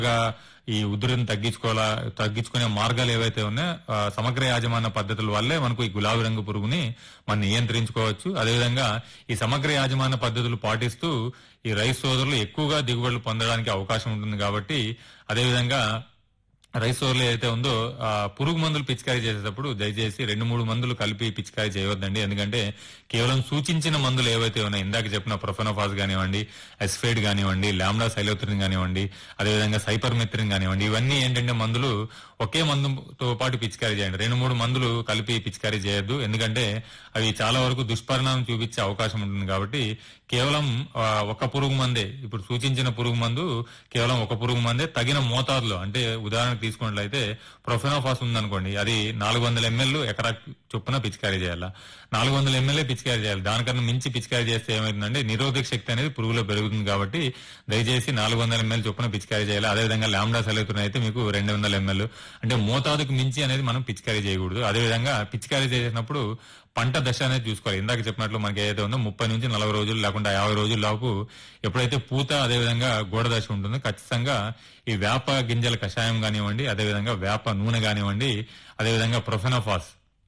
గా ఈ ఉధృతిని తగ్గించుకోవాలా తగ్గించుకునే మార్గాలు ఏవైతే ఉన్నాయో ఆ, సమగ్ర యాజమాన్య పద్ధతుల వల్లే మనకు ఈ గులాబీ రంగు పురుగుని మనం నియంత్రించుకోవచ్చు అదేవిధంగా ఈ సమగ్ర యాజమాన్య పద్ధతులు పాటిస్తూ ఈ రైతు సోదరులు ఎక్కువగా దిగుబడులు పొందడానికి అవకాశం ఉంటుంది కాబట్టి అదేవిధంగా రైస్ సోర్లు ఏదైతే ఉందో ఆ పురుగు మందులు పిచికారీ చేసేటప్పుడు దయచేసి రెండు మూడు మందులు కలిపి పిచికారీ చేయవద్దండి ఎందుకంటే కేవలం సూచించిన మందులు ఏవైతే ఉన్నాయో ఇందాక చెప్పిన ప్రొఫెనోఫాస్ కానివ్వండి ఎస్ఫేడ్ కానివ్వండి లాంబ్డా సైలోత్రిన్ కానివ్వండి అదేవిధంగా సైపర్మెత్రిన్ కానివ్వండి ఇవన్నీ ఏంటంటే మందులు ఒకే మందుతో పాటు పిచికారీ చేయండి రెండు మూడు మందులు కలిపి పిచికారీ చేయొద్దు ఎందుకంటే అవి చాలా వరకు దుష్పరిణామం చూపించే అవకాశం ఉంటుంది కాబట్టి కేవలం ఆ, ఒక పురుగు మందే ఇప్పుడు సూచించిన పురుగు మందు కేవలం ఒక పురుగు మందే తగిన మోతాదులో అంటే ఉదాహరణకు తీసుకున్నట్లయితే ప్రొఫెనోఫాస్ ఉందనుకోండి అది నాలుగు వందల ఎంఎల్ ఎకరా చొప్పున పిచికారీ చేయాలా నాలుగు వందల ఎంఎల్ఏ పిచికారీ చేయాలి దానికన్నా మించి పిచికారీ చేస్తే ఏమైతుందంటే నిరోధక శక్తి అనేది పురుగులో పెరుగుతుంది కాబట్టి దయచేసి నాలుగు వందల ఎంఎల్ చొప్పున పిచికారీ చేయాలి అదేవిధంగా లాంబ్డా సెలవుతున్న అయితే మీకు రెండు వందల ఎంఎల్ అంటే మోతాదుకు మించి అనేది మనం పిచికారీ చేయకూడదు అదేవిధంగా పిచికారీ చేసినప్పుడు పంట దశ అనేది చూసుకోవాలి ఇందాక చెప్పినట్లు మనకి ఏదైతే ఉందో ముప్పై నుంచి నలభై రోజులు లేకుండా యాభై రోజుల లోపు ఎప్పుడైతే పూత అదేవిధంగా గోడ దశ ఉంటుందో ఖచ్చితంగా ఈ వేప గింజల కషాయం కానివ్వండి అదేవిధంగా వేప నూనె కానివ్వండి అదేవిధంగా ప్రొఫెనోఫాస్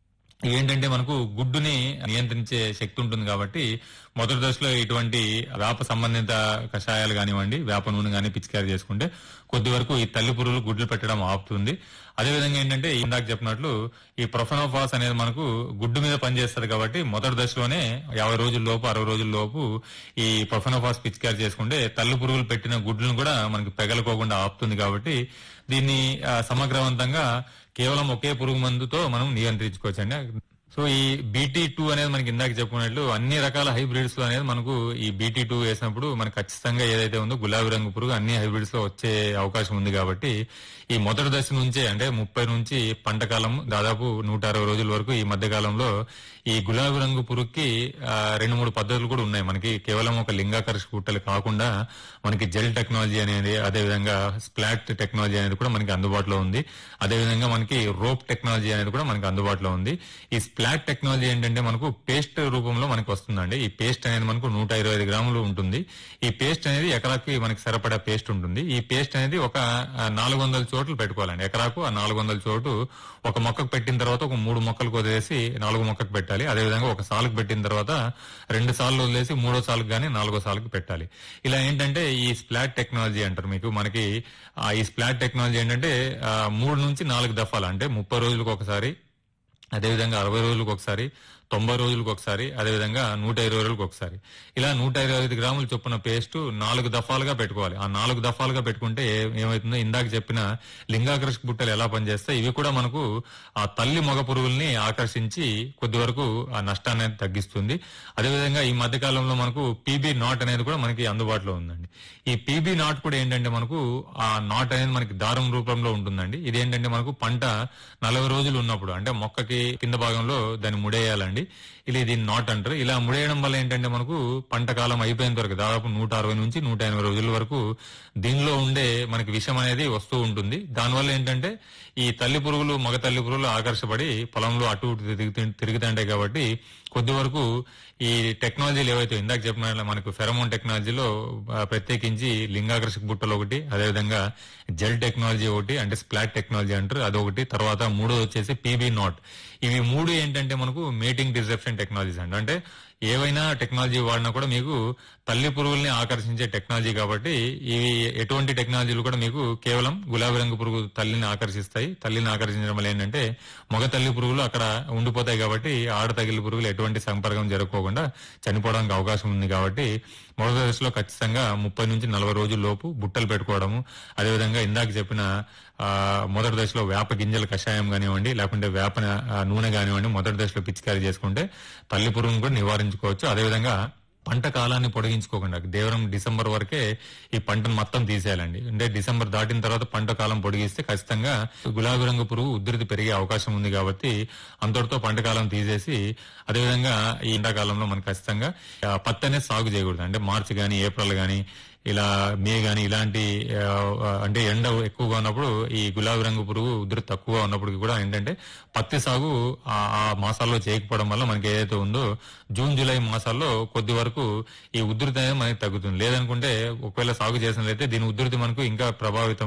ఏంటంటే మనకు గుడ్డుని నియంత్రించే శక్తి ఉంటుంది కాబట్టి మొదటి దశలో ఇటువంటి వేప సంబంధిత కషాయాలు కానివ్వండి వేప నూనె కానీ పిచికారీ చేసుకుంటే కొద్ది వరకు ఈ తల్లి పురుగులు గుడ్లు పెట్టడం ఆపుతుంది అదేవిధంగా ఏంటంటే ఇందాక చెప్పినట్లు ఈ ప్రొఫెనోఫాస్ అనేది మనకు గుడ్డు మీద పనిచేస్తుంది కాబట్టి మొదటి దశలోనే యాభై రోజుల లోపు అరవై రోజుల లోపు ఈ ప్రొఫెనోఫాస్ పిచికారీ చేసుకుంటే తల్లి పురుగులు పెట్టిన గుడ్లను కూడా మనకి పెగలకోకుండా ఆపుతుంది కాబట్టి దీన్ని ఆ, సమగ్రవంతంగా కేవలం ఒకే పురుగు మందుతో మనం నియంత్రించుకోవచ్చండి సో ఈ బీటీ టూ అనేది మనకి ఇందాక చెప్పుకున్నట్లు అన్ని రకాల హైబ్రిడ్స్ లో అనేది మనకు ఈ బీటీ టూ వేసినప్పుడు మనకు ఖచ్చితంగా ఏదైతే ఉందో గులాబీ రంగు పురుగు అన్ని హైబ్రిడ్స్ లో వచ్చే అవకాశం ఉంది కాబట్టి ఈ మొదటి దశ నుంచే అంటే ముప్పై నుంచి పంట కాలం దాదాపు నూట అరవై రోజుల వరకు ఈ మధ్య కాలంలో ఈ గులాబీ రంగు పురుగుకి ఆ, రెండు మూడు పద్ధతులు కూడా ఉన్నాయి మనకి కేవలం ఒక లింగాకర్షక పుట్టలు కాకుండా మనకి జెల్ టెక్నాలజీ అనేది అదేవిధంగా స్ప్లాట్ టెక్నాలజీ అనేది కూడా మనకి అందుబాటులో ఉంది అదేవిధంగా మనకి రోప్ టెక్నాలజీ అనేది కూడా మనకి అందుబాటులో ఉంది ఈ స్ప్లాట్ టెక్నాలజీ ఏంటంటే మనకు పేస్ట్ రూపంలో మనకు వస్తుందండి ఈ పేస్ట్ అనేది మనకు నూట ఇరవై ఐదు గ్రాములు ఉంటుంది ఈ పేస్ట్ అనేది ఎకరాకి మనకి సరిపడా పేస్ట్ ఉంటుంది ఈ పేస్ట్ అనేది ఒక నాలుగు వందల చోట్లు పెట్టుకోవాలండి ఎకరాకు ఆ నాలుగు వందల చోటు ఒక మొక్కకు పెట్టిన తర్వాత ఒక మూడు మొక్కలకు వదిలేసి నాలుగు మొక్కకు పెట్టాలి అదేవిధంగా ఒక సాలుకు పెట్టిన తర్వాత రెండు సార్లు వదిలేసి మూడో సాలుకు గానీ నాలుగో సాలుకు పెట్టాలి ఇలా ఏంటంటే ఈ స్ప్లాట్ టెక్నాలజీ అంటారు మీకు మనకి ఆ ఈ స్ప్లాట్ టెక్నాలజీ ఏంటంటే ఆ, మూడు నుంచి నాలుగు దఫాలు అంటే ముప్పై రోజులకు ఒకసారి అదేవిధంగా అరవై రోజులకు ఒకసారి తొంభై రోజులకు ఒకసారి అదేవిధంగా నూట ఇరవై రోజులకు ఒకసారి ఇలా నూట ఇరవై ఐదు గ్రాములు చొప్పున పేస్ట్ నాలుగు దఫాలుగా పెట్టుకోవాలి ఆ నాలుగు దఫాలుగా పెట్టుకుంటే ఏ- ఏమవుతుందో ఇందాక చెప్పిన లింగాకర్షక బుట్టలు ఎలా పనిచేస్తాయి ఇవి కూడా మనకు ఆ తల్లి మగ పురుగుల్ని ఆకర్షించి కొద్ది వరకు ఆ నష్టాన్ని అనేది తగ్గిస్తుంది అదేవిధంగా ఈ మధ్య కాలంలో మనకు పీబీ నాట్ అనేది కూడా మనకి అందుబాటులో ఉందండి ఈ పీబీ నాట్ కూడా ఏంటంటే మనకు ఆ నాట్ అనేది మనకి దారం రూపంలో ఉంటుందండి ఇది ఏంటంటే మనకు పంట నలభై రోజులు ఉన్నప్పుడు అంటే మొక్కకి కింద భాగంలో దాన్ని ముడేయాలండి ఇలా దీన్ని నాట్ అంటారు ఇలా ముడేయడం వల్ల ఏంటంటే మనకు పంట కాలం అయిపోయేంత వరకు దాదాపు నూట అరవై నుంచి నూట ఎనభై రోజుల వరకు దీనిలో ఉండే మనకి విషం అనేది వస్తూ ఉంటుంది దానివల్ల ఏంటంటే ఈ తల్లి పురుగులు మగ తల్లి పురుగులు ఆకర్షపడి పొలంలో అటు ఇటు తిరుగుతు తిరుగుతుంటాయి కాబట్టి కొద్ది వరకు ఈ టెక్నాలజీలు ఏవైతే ఇందాక చెప్పిన మనకు ఫెరమోన్ టెక్నాలజీలో ఆ, ప్రత్యేకించి లింగాకర్షక బుట్టలు ఒకటి అదేవిధంగా జెల్ టెక్నాలజీ ఒకటి అంటే స్ప్లాట్ టెక్నాలజీ అంటారు అదొకటి తర్వాత మూడోది వచ్చేసి పీబీ నాట్ ఇవి మూడు ఏంటంటే మనకు మేటింగ్ డిసెప్షన్ టెక్నాలజీస్ అండి అంటే ఏవైనా టెక్నాలజీ వాడినా కూడా మీకు తల్లి పురుగుల్ని ఆకర్షించే టెక్నాలజీ కాబట్టి ఇవి ఎటువంటి టెక్నాలజీలు కూడా మీకు కేవలం గులాబీ రంగు పురుగు తల్లిని ఆకర్షిస్తాయి తల్లిని ఆకర్షించడం వల్ల ఏంటంటే మగ తల్లి పురుగులు అక్కడ ఉండిపోతాయి కాబట్టి ఆడ తగిలి పురుగులు ఎటువంటి సంపర్కం జరగకోకుండా చనిపోవడానికి అవకాశం ఉంది కాబట్టి మొదటి దశలో ఖచ్చితంగా ముప్పై నుంచి నలభై రోజుల లోపు బుట్టలు పెట్టుకోవడము అదేవిధంగా ఇందాక చెప్పిన ఆ, మొదటి దశలో వేప గింజల కషాయం కానివ్వండి లేకుంటే వేప ఆ, నూనె కానివ్వండి మొదటి దశలో పిచికారీ చేసుకుంటే తల్లి పురుగును కూడా నివారించుకోవచ్చు అదేవిధంగా పంట కాలాన్ని పొడిగించుకోకుండా దేవరం డిసెంబర్ వరకే ఈ పంటను మొత్తం తీసేయాలండి అంటే డిసెంబర్ దాటిన తర్వాత పంట కాలం పొడిగిస్తే ఖచ్చితంగా గులాబీ రంగు పురుగు ఉధృతి పెరిగే అవకాశం ఉంది కాబట్టి అంతటితో పంట కాలం తీసేసి అదేవిధంగా ఈ ఎండాకాలంలో మనకు ఖచ్చితంగా ఆ, పత్తి అనేది సాగు చేయకూడదు అంటే మార్చి గాని ఏప్రిల్ గాని ఇలా మే గాని ఇలాంటి ఆ, అంటే ఎండ ఎక్కువగా ఉన్నప్పుడు ఈ గులాబీ రంగు పురుగు ఉధృతి తక్కువగా ఉన్నప్పటికీ కూడా ఏంటంటే పత్తి సాగు ఆ ఆ మాసాల్లో చేయకపోవడం వల్ల మనకి ఏదైతే ఉందో జూన్ జూలై మాసాల్లో కొద్ది వరకు ఈ ఉధృతి అనేది మనకి తగ్గుతుంది లేదనుకుంటే ఒకవేళ సాగు చేసినట్లయితే దీని ఉధృతి మనకు ఇంకా ప్రభావితం